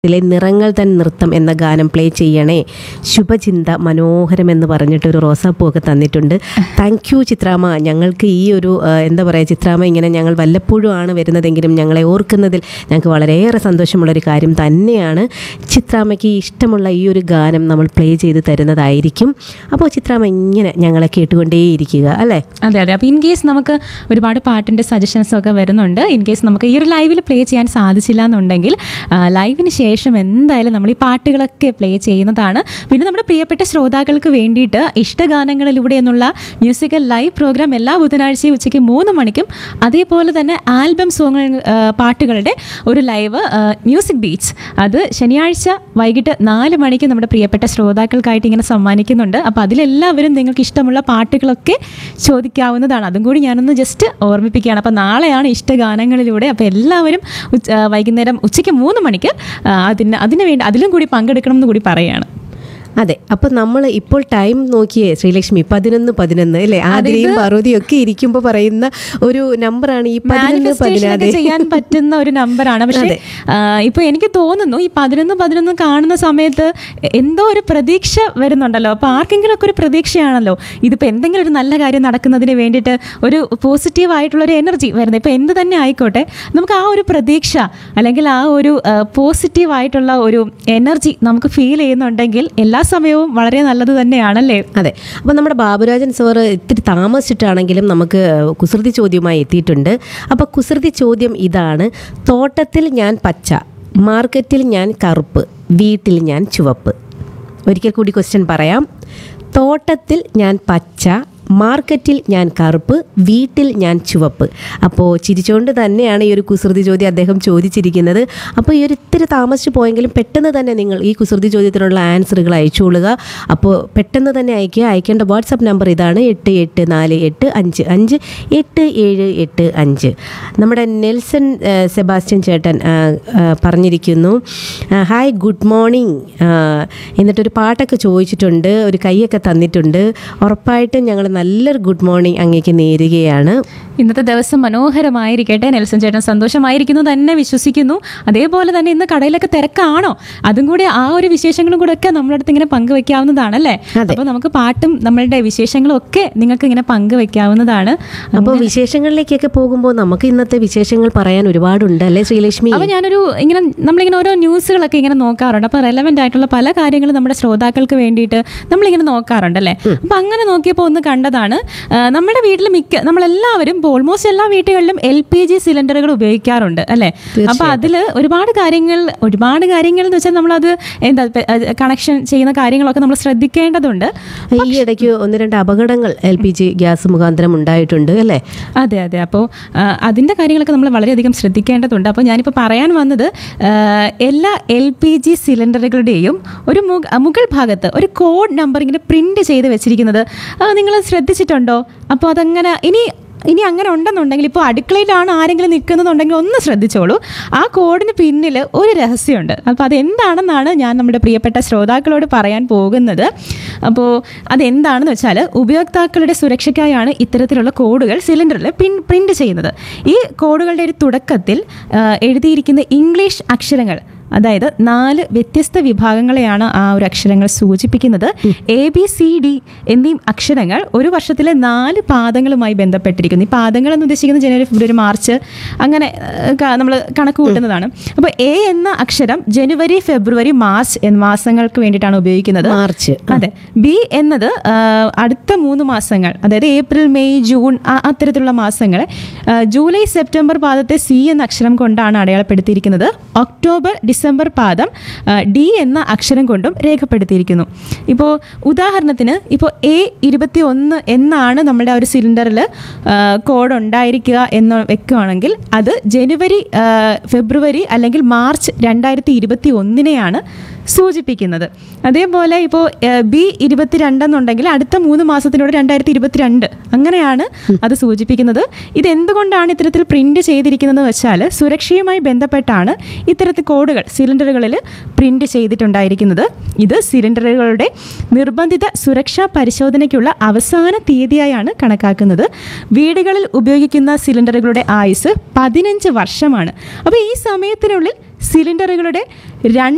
ിലെ നിറങ്ങൾ തൻ നൃത്തം എന്ന ഗാനം പ്ലേ ചെയ്യണേ ശുഭചിന്ത മനോഹരം എന്ന് പറഞ്ഞിട്ട് ഒരു റോസാപ്പൂ ഒക്കെ തന്നിട്ടുണ്ട് താങ്ക് യു ചിത്രാമ്മ ഞങ്ങൾക്ക് ഈ ഒരു ആ, എന്താ പറയുക ചിത്രാമ്മ ഇങ്ങനെ ഞങ്ങൾ വല്ലപ്പോഴും ആണ് വരുന്നതെങ്കിലും ഞങ്ങളെ ഓർക്കുന്നതിൽ ഞങ്ങൾക്ക് വളരെയേറെ സന്തോഷമുള്ളൊരു കാര്യം തന്നെയാണ് ചിത്രാമ്മയ്ക്ക് ഇഷ്ടമുള്ള ഈ ഒരു ഗാനം നമ്മൾ പ്ലേ ചെയ്ത് തരുന്നതായിരിക്കും അപ്പോൾ ചിത്രാമ്മ ഇങ്ങനെ ഞങ്ങളെ കേട്ടുകൊണ്ടേയിരിക്കുക അല്ലേ അതെ അതെ അപ്പോൾ ഇൻ കേസ് നമുക്ക് ഒരുപാട് പാട്ടിൻ്റെ സജഷൻസ് ഒക്കെ വരുന്നുണ്ട് ഇൻ കേസ് നമുക്ക് ഈ ഒരു ലൈവിൽ പ്ലേ ചെയ്യാൻ സാധിച്ചില്ല എന്നുണ്ടെങ്കിൽ ആ, ലൈവിന് ശേഷം എന്തായാലും നമ്മൾ ഈ പാട്ടുകളൊക്കെ പ്ലേ ചെയ്യുന്നതാണ് പിന്നെ നമ്മുടെ പ്രിയപ്പെട്ട ശ്രോതാക്കൾക്ക് വേണ്ടിയിട്ട് ഇഷ്ടഗാനങ്ങളിലൂടെ എന്നുള്ള മ്യൂസിക്കൽ ലൈവ് പ്രോഗ്രാം എല്ലാ ബുധനാഴ്ചയും ഉച്ചയ്ക്ക് മൂന്ന് മണിക്കും അതേപോലെ തന്നെ ആൽബം സോങ് പാട്ടുകളുടെ ഒരു ലൈവ് മ്യൂസിക് ബീറ്റ്സ് അത് ശനിയാഴ്ച വൈകിട്ട് നാല് മണിക്ക് നമ്മുടെ പ്രിയപ്പെട്ട ശ്രോതാക്കൾക്കായിട്ട് ഇങ്ങനെ സമ്മാനിക്കുന്നുണ്ട് അപ്പോൾ അതിലെല്ലാവരും നിങ്ങൾക്ക് ഇഷ്ടമുള്ള പാട്ടുകളൊക്കെ ചോദിക്കാവുന്നതാണ് അതും കൂടി ഞാനൊന്ന് ജസ്റ്റ് ഓർമ്മിപ്പിക്കുകയാണ് അപ്പോൾ നാളെയാണ് ഇഷ്ടഗാനങ്ങളിലൂടെ അപ്പോൾ എല്ലാവരും ഉച്ച ആ, വൈകുന്നേരം ഉച്ചയ്ക്ക് മൂന്ന് മണിക്ക് ആ, അതിന് അതിന് വേണ്ടി അതിലും കൂടി പങ്കെടുക്കണം എന്ന് കൂടി പറയുകയാണ് അതെ അപ്പൊ നമ്മൾ ഇപ്പോൾ ടൈം നോക്കിയേ ശ്രീലക്ഷ്മി പതിനൊന്ന് പതിനൊന്ന് അല്ലേ ആതിരയും പാർവതിയും ഒക്കെ ഇരിക്കുമ്പോൾ പറയുന്ന ഒരു നമ്പറാണ് ഈ പതിനൊന്ന് മാനിഫെസ്റ്റേഷൻ ഒക്കെ പതിനാറ് ചെയ്യാൻ പറ്റുന്ന ഒരു നമ്പറാണ് പക്ഷേ ഇപ്പൊ എനിക്ക് തോന്നുന്നു ഈ പതിനൊന്ന് പതിനൊന്ന് കാണുന്ന സമയത്ത് എന്തോ ഒരു പ്രതീക്ഷ വരുന്നുണ്ടല്ലോ അപ്പൊ ആർക്കെങ്കിലും ഒക്കെ ഒരു പ്രതീക്ഷയാണല്ലോ ഇതിപ്പോ എന്തെങ്കിലും ഒരു നല്ല കാര്യം നടക്കുന്നതിന് വേണ്ടിയിട്ട് ഒരു പോസിറ്റീവ് ആയിട്ടുള്ള ഒരു എനർജി വരുന്നത് ഇപ്പൊ എന്ത് തന്നെ ആയിക്കോട്ടെ നമുക്ക് ആ ഒരു പ്രതീക്ഷ അല്ലെങ്കിൽ ആ ഒരു പോസിറ്റീവ് ആയിട്ടുള്ള ഒരു എനർജി നമുക്ക് ഫീൽ ചെയ്യുന്നുണ്ടെങ്കിൽ എല്ലാ സമയവും വളരെ നല്ലത് തന്നെയാണല്ലേ അതെ അപ്പോൾ നമ്മുടെ ബാബുരാജൻ സാറ് ഇത്തിരി താമസിച്ചിട്ടാണെങ്കിലും നമുക്ക് കുസൃതി ചോദ്യവുമായി എത്തിയിട്ടുണ്ട് അപ്പോൾ കുസൃതി ചോദ്യം ഇതാണ് തോട്ടത്തിൽ ഞാൻ പച്ച മാർക്കറ്റിൽ ഞാൻ കറുപ്പ് വീട്ടിൽ ഞാൻ ചുവപ്പ് ഒരിക്കൽ കൂടി ക്വസ്റ്റ്യൻ പറയാം തോട്ടത്തിൽ ഞാൻ പച്ച മാർക്കറ്റിൽ ഞാൻ കറുപ്പ് വീട്ടിൽ ഞാൻ ചുവപ്പ് അപ്പോൾ ചിരിച്ചുകൊണ്ട് തന്നെയാണ് ഈ ഒരു കുസൃതി ചോദ്യം അദ്ദേഹം ചോദിച്ചിരിക്കുന്നത് അപ്പോൾ ഈ ഒരു ഇത്തിരി താമസിച്ച് പോയെങ്കിലും പെട്ടെന്ന് തന്നെ നിങ്ങൾ ഈ കുസൃതി ചോദ്യത്തിനുള്ള ആൻസറുകൾ അയച്ചുകൊള്ളുക അപ്പോൾ പെട്ടെന്ന് തന്നെ അയക്കുക അയക്കേണ്ട വാട്സപ്പ് നമ്പർ ഇതാണ് എട്ട് എട്ട് നാല് എട്ട് അഞ്ച് അഞ്ച് എട്ട് ഏഴ് എട്ട് അഞ്ച് നമ്മുടെ നെൽസൺ ആ, സെബാസ്റ്റ്യൻ ചേട്ടൻ ആ, ആ, പറഞ്ഞിരിക്കുന്നു ആ, ഹായ് ഗുഡ് മോർണിംഗ് ആ, എന്നിട്ടൊരു പാട്ടൊക്കെ ചോദിച്ചിട്ടുണ്ട് ഒരു കൈയൊക്കെ തന്നിട്ടുണ്ട് ഉറപ്പായിട്ടും ഞങ്ങൾ നല്ലൊരു ഗുഡ് മോർണിംഗ് അങ്ങേക്ക് നേരുകയാണ് ഇന്നത്തെ ദിവസം മനോഹരമായിരിക്കട്ടെ നെൽസൺ ചേട്ടൻ സന്തോഷമായിരിക്കുന്നു തന്നെ വിശ്വസിക്കുന്നു അതേപോലെ തന്നെ ഇന്ന് കടയിലൊക്കെ തിരക്കാണോ അതും കൂടി ആ ഒരു വിശേഷങ്ങളും കൂടെ ഒക്കെ നമ്മുടെ അടുത്ത് ഇങ്ങനെ പങ്കുവെക്കാവുന്നതാണല്ലേ അതെ. അപ്പോൾ നമുക്ക് പാട്ടും നമ്മളുടെ വിശേഷങ്ങളും ഒക്കെ നിങ്ങൾക്ക് ഇങ്ങനെ പങ്കുവെക്കാവുന്നതാണ് അപ്പോൾ വിശേഷങ്ങളിലേക്കൊക്കെ പോകുമ്പോൾ നമുക്ക് ഇന്നത്തെ വിശേഷങ്ങൾ പറയാൻ ഒരുപാടുണ്ട് അല്ലേ ശ്രീലക്ഷ്മി അപ്പോൾ ഞാനൊരു ഇങ്ങനെ നമ്മളിങ്ങനെ ഓരോ ന്യൂസുകളൊക്കെ ഇങ്ങനെ നോക്കാറുണ്ട് അപ്പോൾ റെലവെന്റ് ആയിട്ടുള്ള പല കാര്യങ്ങളും നമ്മുടെ ശ്രോതാക്കൾക്ക് വേണ്ടിയിട്ട് നമ്മളിങ്ങനെ നോക്കാറുണ്ടല്ലേ അപ്പോൾ അങ്ങനെ നോക്കിയപ്പോൾ ഒന്ന് കണ്ടതാണ് ആ, നമ്മുടെ വീട്ടിൽ മിക്ക നമ്മളെല്ലാവരും ഇപ്പോൾ ഓൾമോസ്റ്റ് എല്ലാ വീട്ടുകളിലും എൽ പി ജി സിലിണ്ടറുകൾ ഉപയോഗിക്കാറുണ്ട് അല്ലേ അപ്പോൾ അതിൽ ഒരുപാട് കാര്യങ്ങൾ ഒരുപാട് കാര്യങ്ങൾ എന്ന് വെച്ചാൽ നമ്മളത് എന്താ കണക്ഷൻ ചെയ്യുന്ന കാര്യങ്ങളൊക്കെ നമ്മൾ ശ്രദ്ധിക്കേണ്ടതുണ്ട് ഈ ഇടയ്ക്ക് ഒന്ന് രണ്ട് അപകടങ്ങൾ എൽ പി ജി ഗ്യാസ് മുഖാന്തരം ഉണ്ടായിട്ടുണ്ട് അല്ലേ അതെ അതെ അപ്പോൾ അതിൻ്റെ കാര്യങ്ങളൊക്കെ നമ്മൾ വളരെയധികം ശ്രദ്ധിക്കേണ്ടതുണ്ട് അപ്പോൾ ഞാനിപ്പോൾ പറയാൻ വന്നത് ആ, എല്ലാ എൽ പി ജി സിലിണ്ടറുകളുടെയും ഒരു മുക- മുകൾ ഭാഗത്ത് ഒരു കോഡ് നമ്പർ ഇങ്ങനെ പ്രിന്റ് ചെയ്ത് വെച്ചിരിക്കുന്നത് നിങ്ങൾ ശ്രദ്ധിച്ചിട്ടുണ്ടോ അപ്പോൾ അതങ്ങനെ ഇനി ഇനി അങ്ങനെ ഉണ്ടെന്നുണ്ടെങ്കിൽ ഇപ്പോൾ അടുക്കളയിലാണ് ആരെങ്കിലും നിൽക്കുന്നുണ്ടെങ്കിൽ ഒന്ന് ശ്രദ്ധിച്ചോളൂ ആ കോഡിന് പിന്നിൽ ഒരു രഹസ്യമുണ്ട് അപ്പോൾ അതെന്താണെന്നാണ് ഞാൻ നമ്മുടെ പ്രിയപ്പെട്ട ശ്രോതാക്കളോട് പറയാൻ പോകുന്നത് അപ്പോൾ അതെന്താണെന്ന് വെച്ചാൽ ഉപയോക്താക്കളുടെ സുരക്ഷയ്ക്കായാണ് ഇത്തരത്തിലുള്ള കോഡുകൾ സിലിണ്ടറിൽ പിൻ പ്രിന്റ് ചെയ്യുന്നത് ഈ കോഡുകളുടെ ഒരു തുടക്കത്തിൽ ആ, എഴുതിയിരിക്കുന്ന ഇംഗ്ലീഷ് അക്ഷരങ്ങൾ അതായത് നാല് വ്യത്യസ്ത വിഭാഗങ്ങളെയാണ് ആ ഒരു അക്ഷരങ്ങൾ സൂചിപ്പിക്കുന്നത് എ ബി സി ഡി എന്നീ അക്ഷരങ്ങൾ ഒരു വർഷത്തിലെ നാല് പാദങ്ങളുമായി ബന്ധപ്പെട്ടിരിക്കുന്നു ഈ പാദങ്ങൾ എന്ന് ഉദ്ദേശിക്കുന്നത് ജനുവരി ഫെബ്രുവരി മാർച്ച് അങ്ങനെ നമ്മൾ കണക്ക് കൂട്ടുന്നതാണ് അപ്പോൾ എ എന്ന അക്ഷരം ജനുവരി ഫെബ്രുവരി മാർച്ച് എന്ന മാസങ്ങൾക്ക് വേണ്ടിയിട്ടാണ് ഉപയോഗിക്കുന്നത് മാർച്ച് അതെ ബി എന്നത് ആ, അടുത്ത മൂന്ന് മാസങ്ങൾ അതായത് ഏപ്രിൽ മെയ് ജൂൺ ആ- അത്തരത്തിലുള്ള മാസങ്ങൾ ആ, ജൂലൈ സെപ്റ്റംബർ പാദത്തെ സി എന്ന അക്ഷരം കൊണ്ടാണ് അടയാളപ്പെടുത്തിയിരിക്കുന്നത് ഒക്ടോബർ ഡിസംബർ പാദം ആ, ഡി എന്ന അക്ഷരം കൊണ്ടും രേഖപ്പെടുത്തിയിരിക്കുന്നു ഇപ്പോൾ ഉദാഹരണത്തിന് ഇപ്പോൾ എ ഇരുപത്തി ഒന്ന് എന്നാണ് നമ്മുടെ ആ ഒരു സിലിണ്ടറിൽ കോഡ് ഉണ്ടായിരിക്കുക എന്ന് വെക്കുകയാണെങ്കിൽ അത് ജനുവരി ആ, ഫെബ്രുവരി അല്ലെങ്കിൽ മാർച്ച് രണ്ടായിരത്തി ഇരുപത്തി ഒന്നിനെയാണ് സൂചിപ്പിക്കുന്നത് അതേപോലെ ഇപ്പോൾ ബി ഇരുപത്തിരണ്ടെന്നുണ്ടെങ്കിൽ അടുത്ത മൂന്ന് മാസത്തിനോട് രണ്ടായിരത്തി ഇരുപത്തിരണ്ട് അങ്ങനെയാണ് അത് സൂചിപ്പിക്കുന്നത് ഇത് എന്തുകൊണ്ടാണ് ഇത്തരത്തിൽ പ്രിന്റ് ചെയ്തിരിക്കുന്നതെന്ന് വെച്ചാൽ സുരക്ഷയുമായി ബന്ധപ്പെട്ടാണ് ഇത്തരത്തിൽ കോഡുകൾ സിലിണ്ടറുകളിൽ പ്രിന്റ് ചെയ്തിട്ടുണ്ടായിരിക്കുന്നത് ഇത് സിലിണ്ടറുകളുടെ നിർബന്ധിത സുരക്ഷാ പരിശോധനയ്ക്കുള്ള അവസാന തീയതിയായാണ് കണക്കാക്കുന്നത് വീടുകളിൽ ഉപയോഗിക്കുന്ന സിലിണ്ടറുകളുടെ ആയുസ് പതിനഞ്ച് വർഷമാണ് അപ്പോൾ ഈ സമയത്തിനുള്ളിൽ സിലിണ്ടറുകളുടെ രണ്ട്